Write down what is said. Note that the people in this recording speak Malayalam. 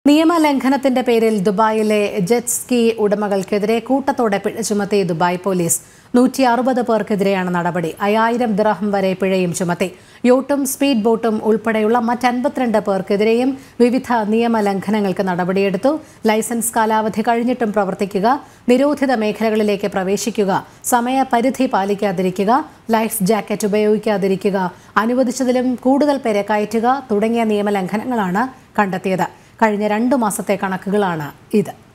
നിയമലംഘനത്തിന്റെ പേരിൽ ദുബായിലെ ജെറ്റ് സ്കീ ഉടമകൾക്കെതിരെ കൂട്ടത്തോടെ പിഴ ചുമത്തി ദുബായ് പോലീസ് നൂറ്റി അറുപത് പേർക്കെതിരെയാണ് നടപടി അയ്യായിരം ദിറഹം വരെ പിഴയും ചുമത്തി യോട്ടും സ്പീഡ് ബോട്ടും ഉൾപ്പെടെയുള്ള മറ്റൻപത്തിരണ്ട് പേർക്കെതിരെയും വിവിധ നിയമലംഘനങ്ങൾക്ക് നടപടിയെടുത്തു ലൈസൻസ് കാലാവധി കഴിഞ്ഞിട്ടും പ്രവർത്തിക്കുക നിരോധിത മേഖലകളിലേക്ക് പ്രവേശിക്കുക സമയപരിധി പാലിക്കാതിരിക്കുക ലൈഫ് ജാക്കറ്റ് ഉപയോഗിക്കാതിരിക്കുക അനുവദിച്ചതിലും കൂടുതൽ പേരെ കയറ്റുക തുടങ്ങിയ നിയമലംഘനങ്ങളാണ് കണ്ടെത്തിയത് കഴിഞ്ഞ രണ്ടു മാസത്തെ കണക്കുകളാണ് ഇത്